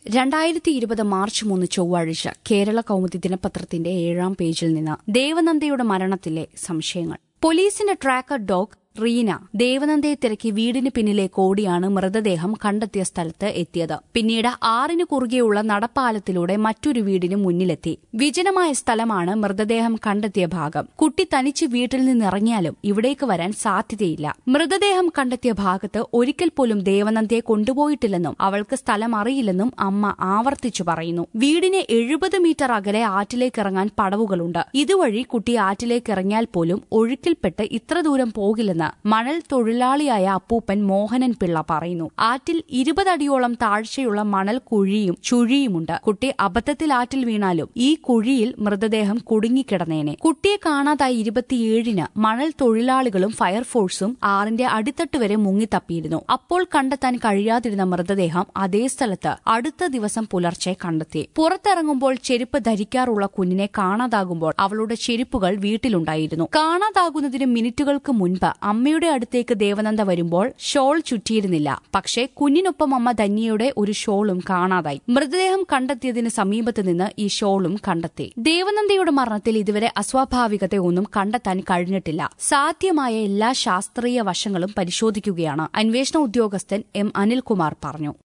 രണ്ടായിരത്തി ഇരുപത് മാർച്ച് മൂന്ന് ചൊവ്വാഴ്ച കേരള കൗമുദി ദിനപത്രത്തിന്റെ ഏഴാം പേജിൽ നിന്ന് ദേവനന്ദയുടെ മരണത്തിലെ സംശയങ്ങൾ പോലീസിന്റെ ട്രാക്കർ ഡോഗ് റീന ദേവനന്ദയെ തിരക്കി വീടിന് പിന്നിലേക്ക് ഓടിയാണ് മൃതദേഹം കണ്ടെത്തിയ സ്ഥലത്ത് എത്തിയത് പിന്നീട് ആറിന് കുറുകെയുള്ള നടപ്പാലത്തിലൂടെ മറ്റൊരു വീടിന് മുന്നിലെത്തി വിജനമായ സ്ഥലമാണ് മൃതദേഹം കണ്ടെത്തിയ ഭാഗം കുട്ടി തനിച്ച് വീട്ടിൽ നിന്നിറങ്ങിയാലും ഇവിടേക്ക് വരാൻ സാധ്യതയില്ല മൃതദേഹം കണ്ടെത്തിയ ഭാഗത്ത് ഒരിക്കൽ പോലും ദേവനന്ദയെ കൊണ്ടുപോയിട്ടില്ലെന്നും അവൾക്ക് സ്ഥലം അറിയില്ലെന്നും അമ്മ ആവർത്തിച്ചു പറയുന്നു വീടിന് എഴുപത് മീറ്റർ അകലെ ആറ്റിലേക്ക് ഇറങ്ങാൻ പടവുകളുണ്ട് ഇതുവഴി കുട്ടി ആറ്റിലേക്ക് ഇറങ്ങിയാൽ പോലും ഒഴുക്കിൽപ്പെട്ട് ഇത്ര ദൂരം പോകില്ലെന്ന് മണൽ തൊഴിലാളിയായ അപ്പൂപ്പൻ മോഹനൻ പിള്ള പറയുന്നു ആറ്റിൽ ഇരുപതടിയോളം താഴ്ചയുള്ള മണൽ കുഴിയും ചുഴിയുമുണ്ട് കുട്ടി അബദ്ധത്തിൽ ആറ്റിൽ വീണാലും ഈ കുഴിയിൽ മൃതദേഹം കുടുങ്ങിക്കിടന്നേനെ കുട്ടിയെ കാണാതായി ഇരുപത്തിയേഴിന് മണൽ തൊഴിലാളികളും ഫയർഫോഴ്സും ആറിന്റെ അടിത്തട്ട് വരെ മുങ്ങിത്തപ്പിയിരുന്നു അപ്പോൾ കണ്ടെത്താൻ കഴിയാതിരുന്ന മൃതദേഹം അതേ സ്ഥലത്ത് അടുത്ത ദിവസം പുലർച്ചെ കണ്ടെത്തി പുറത്തിറങ്ങുമ്പോൾ ചെരുപ്പ് ധരിക്കാറുള്ള കുഞ്ഞിനെ കാണാതാകുമ്പോൾ അവളുടെ ചെരുപ്പുകൾ വീട്ടിലുണ്ടായിരുന്നു കാണാതാകുന്നതിന് മിനിറ്റുകൾക്ക് മുൻപ് അമ്മയുടെ അടുത്തേക്ക് ദേവനന്ദ വരുമ്പോൾ ഷോൾ ചുറ്റിയിരുന്നില്ല പക്ഷേ കുഞ്ഞിനൊപ്പം അമ്മ ധന്യയുടെ ഒരു ഷോളും കാണാതായി മൃതദേഹം കണ്ടെത്തിയതിന് സമീപത്ത് നിന്ന് ഈ ഷോളും കണ്ടെത്തി ദേവനന്ദയുടെ മരണത്തിൽ ഇതുവരെ അസ്വാഭാവികതയൊന്നും കണ്ടെത്താൻ കഴിഞ്ഞിട്ടില്ല സാധ്യമായ എല്ലാ ശാസ്ത്രീയ വശങ്ങളും പരിശോധിക്കുകയാണ് അന്വേഷണ ഉദ്യോഗസ്ഥൻ എം അനിൽകുമാർ പറഞ്ഞു